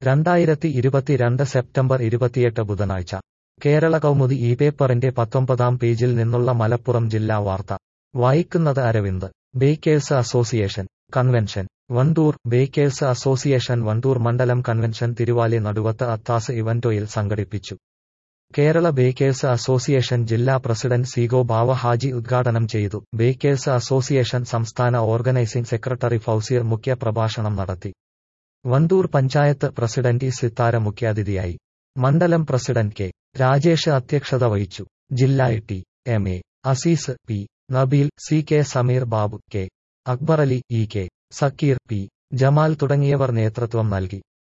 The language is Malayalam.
രണ്ടായിരത്തി ഇരുപത്തിരണ്ട് സെപ്റ്റംബർ ഇരുപത്തിയെട്ട് ബുധനാഴ്ച കേരള കൗമുദി ഈ പേപ്പറിന്റെ പത്തൊമ്പതാം പേജിൽ നിന്നുള്ള മലപ്പുറം ജില്ലാ വാർത്ത വായിക്കുന്നത് Aravind bakers association convention Wandoor bakers association Wandoor മണ്ഡലം കൺവെൻഷൻ തിരുവാലി നടുവത്ത് അത്താസ് ഇവന്റോയിൽ സംഘടിപ്പിച്ചു കേരള ബേക്കേഴ്സ് അസോസിയേഷൻ ജില്ലാ പ്രസിഡന്റ് സീഗോ ബാവ ഹാജി ഉദ്ഘാടനം ചെയ്തു ബേക്കേഴ്സ് അസോസിയേഷൻ സംസ്ഥാന ഓർഗനൈസിംഗ് സെക്രട്ടറി ഫൌസീർ മുഖ്യ പ്രഭാഷണം നടത്തി വണ്ടൂർ പഞ്ചായത്ത് പ്രസിഡന്റ് ഇ സിത്താര മുഖ്യാതിഥിയായി മണ്ഡലം പ്രസിഡന്റ് കെ രാജേഷ് അധ്യക്ഷത വഹിച്ചു ജില്ലാ T M A Azeez P Nabeel C K Sameer Babu K Akbar Ali E K Zakir P Jamal തുടങ്ങിയവർ നേതൃത്വം നൽകി